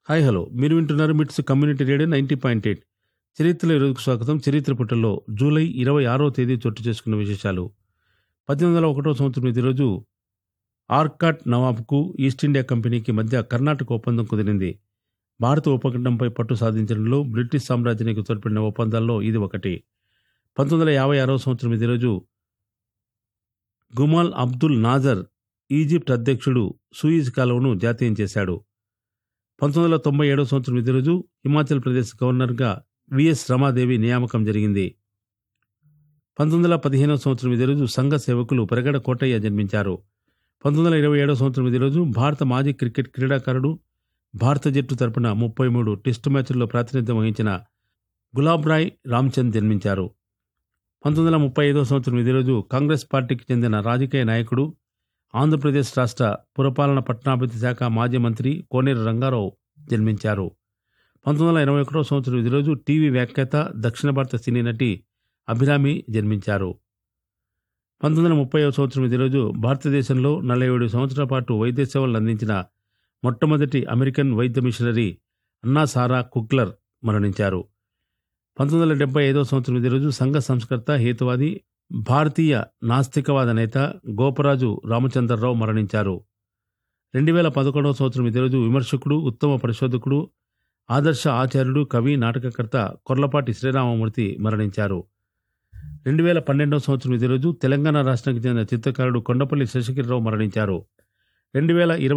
hi hello మీరు వింటున్నారు MITS community radio ninety point eight చరిత్రలో ఈరోజుకు స్వాగతం చరిత్ర పుటల్లో జూలై ఇరవై ఆరో తేదీ చోటు చేసుకున్న విశేషాలు పద్దెనిమిది వందల ఒకటో సంవత్సరం ఇది రోజు ఆర్కాట్ నవాబ్కు ఈస్ట్ ఇండియా కంపెనీకి మధ్య కర్ణాటక ఒప్పందం కుదిరింది భారత ఉపఖండంపై పట్టు సాధించడంలో బ్రిటిష్ సామ్రాజ్యానికి తోడ్పడిన ఒప్పందాల్లో ఇది ఒకటి పంతొమ్మిది వందల యాభై ఆరో సంవత్సరం ఇది రోజు గుమాల్ అబ్దుల్ నాజర్ ఈజిప్ట్ అధ్యక్షుడు సూయిజ్ కాలువను జాతీయం చేశాడు పంతొమ్మిది వందల తొంభై ఏడవ సంవత్సరం ఇదే రోజు హిమాచల్ ప్రదేశ్ గవర్నర్గా విఎస్ రమాదేవి నియామకం జరిగింది పంతొమ్మిది వందల పదిహేనవ సంవత్సరం ఇదే రోజు సంఘ సేవకులు పెరగడ కోటయ్య జన్మించారు పంతొమ్మిది వందల ఇరవై ఏడవ సంవత్సరం ఇదే రోజు భారత మాజీ క్రికెట్ క్రీడాకారుడు భారత జట్టు తరపున ముప్పై మూడు టెస్టు మ్యాచ్ల్లో ప్రాతినిధ్యం వహించిన గులాబ్ రాయ్ రామ్చంద్ జన్మించారు పంతొమ్మిది వందల ముప్పై ఐదవ సంవత్సరం ఇదే రోజు కాంగ్రెస్ పార్టీకి చెందిన రాజకీయ నాయకుడు ఆంధ్రప్రదేశ్ రాష్ట్ర పురపాలన పట్టణాభివృద్ధి శాఖ మాజీ మంత్రి కోనేరు రంగారావు జన్మించారు పంతొమ్మిది వందల ఎనభై ఒకటో సంవత్సరం ఇదే రోజు టీవీ వ్యాఖ్యాత దక్షిణ భారత సినీ నటి అభిరామి జన్మించారు పంతొమ్మిది వందల ముప్పై సంవత్సరం ఇదే రోజు భారతదేశంలో నలభై ఏడు సంవత్సరాల పాటు వైద్య సేవలు అందించిన మొట్టమొదటి అమెరికన్ వైద్య మిషనరీ అన్నా సారా కుక్లర్ మరణించారు పంతొమ్మిది వందల డెబ్బై ఐదవ సంవత్సరం ఇదే రోజు సంఘ సంస్కర్త హేతువాది భారతీయ నాస్తికవాద నేత గోపరాజు రామచంద్రరావు మరణించారు రెండు వేల పదకొండవ సంవత్సరం ఇదే రోజు విమర్శకుడు ఉత్తమ పరిశోధకుడు ఆదర్శ ఆచార్యుడు కవి నాటకకర్త కొర్లపాటి శ్రీరామమూర్తి మరణించారు రెండు వేల పన్నెండవ సంవత్సరం ఇదే రోజు తెలంగాణ రాష్ట్రానికి చెందిన చిత్రకారుడు కొండపల్లి శశిగిరిరావు మరణించారు రెండు వేల ఇరవై